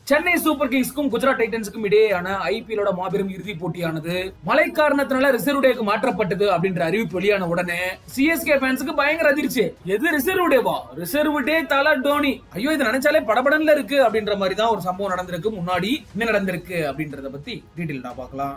Chennai super கிங்ஸ்க்கும் குஜராத் டைட்டன்ஸுக்கும் இடையேயான ஐபிஎலோட மாபெரும் இறுதி போட்டியானது மழை காரணத்தினால ரிசர்வ் டேக்கு மாற்றப்பட்டது அப்படின்ற அறிவிப்பு வெளியான உடனே சிஎஸ்கே ஃபேன்ஸுக்கு பயங்கர அதிர்ச்சி எது ரிசர்வ் டேவா ரிசர்வ் டே தல டோனி ஐயோ இது நினைச்சாலே படபடன்ல இருக்கு அப்படின்ற மாதிரி தான் ஒரு சம்பவம் நடந்திருக்கு முன்னாடி என்ன நடந்திருக்கு அப்படின்றத பத்தி டீட்டெயில்டா பார்க்கலாம்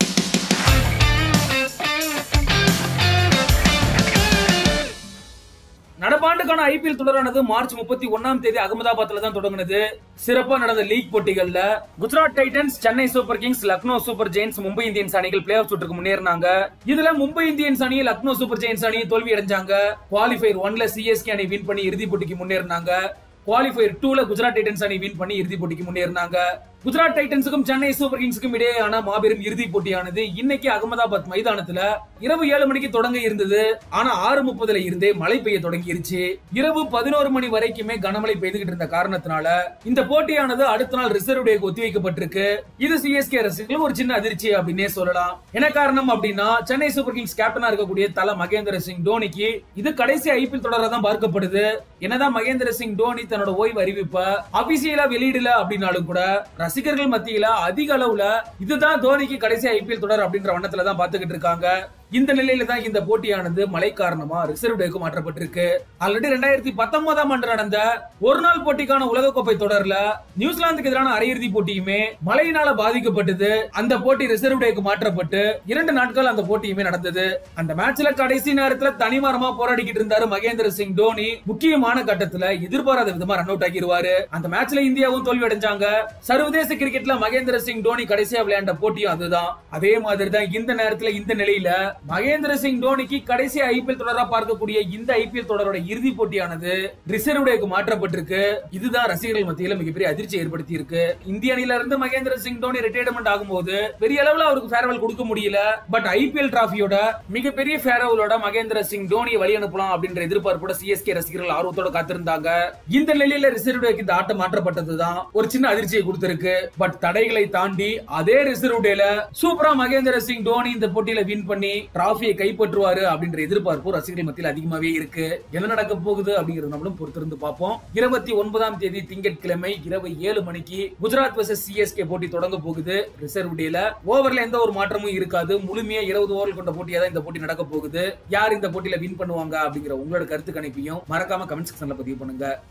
நடப்பாண்டுக்கான ஐபிஎல் தொடரானது மார்ச் முப்பத்தி ஒன்னாம் தேதி அகமதாபாத்ல தான் தொடங்குனது சிறப்பா நடந்த லீக் போட்டிகள்ல Gujarat titans Chennai super kings Lucknow super giants Mumbai Indians அணிகள் பிளே ஆஃப் சுற்றுக்கு முன்னேறினாங்க இதுல மும்பை இந்தியன்ஸ் அணி லக்னோ சூப்பர் ஜெயின்ஸ் அணி தோல்வி அடைஞ்சாங்க குவாலிஃபயர் ஒன்ல சிஎஸ்கே அணி வின் பண்ணி இறுதி போட்டிக்கு முன்னேறினாங்க குவாலிஃபயர் டூல குஜராத் டைட்டன்ஸ் அணி வின் பண்ணி இறுதி போட்டிக்கு முன்னேறினாங்க குஜராத் டைட்டன்ஸுக்கும் சென்னை சூப்பர் கிங்ஸுக்கும் இடையேயான மாபெரும் இறுதி போட்டியானது இன்னைக்கு அகமதாபாத் மைதானத்துல இரவு ஏழு மணிக்கு தொடங்க இருந்தது ஆனா ஆறு முப்பதுல இருந்தே மழை பெய்ய தொடங்கிருச்சு இரவு பதினோரு மணி வரைக்குமே கனமழை பெய்துகிட்டு இருந்த காரணத்தினால இந்த போட்டியானது அடுத்த நாள் ரிசர்வ் டேக்கு ஒத்திவைக்கப்பட்டிருக்கு இது சிஎஸ்கே ரசிகர்களும் ஒரு சின்ன அதிர்ச்சி அப்படின்னே சொல்லலாம் என்ன காரணம் அப்படின்னா சென்னை சூப்பர் கிங்ஸ் கேப்டனா இருக்கக்கூடிய தல மகேந்திர சிங் தோனிக்கு இது கடைசி ஐபிஎல் தொடரா தான் பார்க்கப்படுது என்னதான் மகேந்திர சிங் தோனி தன்னோட ஓய்வு அறிவிப்ப அபிஷியலா வெளியிடல அப்படின்னாலும் கூட ரசிகர்கள் மத்தியில அதிக அளவுல இதுதான் தோனிக்கு கடைசி ஐபிஎல் தொடர் அப்படின்ற வண்ணத்துல தான் பாத்துக்கிட்டு இருக்காங்க இந்த நிலையில தான் இந்த போட்டியானது மழை காரணமா ரிசர்வ் டேக்கு மாற்றப்பட்டிருக்கு ஆல்ரெடி ரெண்டாயிரத்தி பத்தொன்பதாம் ஆண்டு நடந்த ஒரு நாள் போட்டிக்கான உலகக்கோப்பை தொடர்ல நியூசிலாந்துக்கு எதிரான அரையிறுதி போட்டியுமே மழையினால பாதிக்கப்பட்டது அந்த போட்டி ரிசர்வ் டேக்கு மாற்றப்பட்டு இரண்டு நாட்கள் அந்த போட்டியுமே நடந்தது அந்த மேட்ச்ல கடைசி நேரத்துல தனிமரமா போராடிக்கிட்டு இருந்தாரு மகேந்திர சிங் தோனி முக்கியமான கட்டத்துல எதிர்பாராத விதமா ரன் அவுட் ஆகிருவாரு அந்த மேட்ச்ல இந்தியாவும் தோல்வி அடைஞ்சாங்க சர்வதேச கிரிக்கெட்ல மகேந்திர சிங் தோனி கடைசியா விளையாண்ட போட்டியும் அதுதான் அதே மாதிரி தான் இந்த நேரத்துல இந்த நிலையில மகேந்திர சிங் தோனிக்கு கடைசி ஐபிஎல் தொடரா பார்க்கக்கூடிய இந்த ஐபிஎல் தொடரோட இறுதி போட்டியானது ரிசர்வ் டேக்கு மாற்றப்பட்டிருக்கு இதுதான் ரசிகர்கள் மத்தியில மிகப்பெரிய அதிர்ச்சி ஏற்படுத்தி இருக்கு இந்திய அணியில இருந்து மகேந்திர சிங் தோனி ரிட்டையர்மெண்ட் ஆகும்போது பெரிய அளவுல அவருக்கு ஃபேர்வெல் கொடுக்க முடியல பட் ஐபிஎல் டிராஃபியோட மிகப்பெரிய ஃபேர்வெலோட மகேந்திர சிங் தோனியை வழி அனுப்பலாம் அப்படின்ற எதிர்பார்ப்போட சிஎஸ்கே ரசிகர்கள் ஆர்வத்தோட காத்திருந்தாங்க இந்த நிலையில ரிசர்வ் டேக்கு இந்த ஆட்டம் மாற்றப்பட்டதுதான் ஒரு சின்ன அதிர்ச்சியை கொடுத்திருக்கு பட் தடைகளை தாண்டி அதே ரிசர்வ் டேல சூப்பரா மகேந்திர சிங் தோனி இந்த போட்டியில வின் பண்ணி டிராஃபியை கைப்பற்றுவாரு அப்படின்ற எதிர்பார்ப்பு ரசிகர்கள் மத்தியில் அதிகமாவே இருக்கு என்ன நடக்க போகுது அப்படிங்கறது நம்மளும் பொறுத்திருந்து பார்ப்போம் இருபத்தி ஒன்பதாம் தேதி திங்கட்கிழமை இரவு ஏழு மணிக்கு குஜராத் வர்சஸ் சிஎஸ்கே போட்டி தொடங்க போகுது ரிசர்வ் டேல ஓவர்ல எந்த ஒரு மாற்றமும் இருக்காது முழுமையா இருபது ஓவர் கொண்ட போட்டியா தான் இந்த போட்டி நடக்க போகுது யார் இந்த போட்டியில வின் பண்ணுவாங்க அப்படிங்கிற உங்களோட கருத்து கணிப்பையும் மறக்காம கமெண்ட் செக்ஷன்ல பதிவு பண்ணுங்க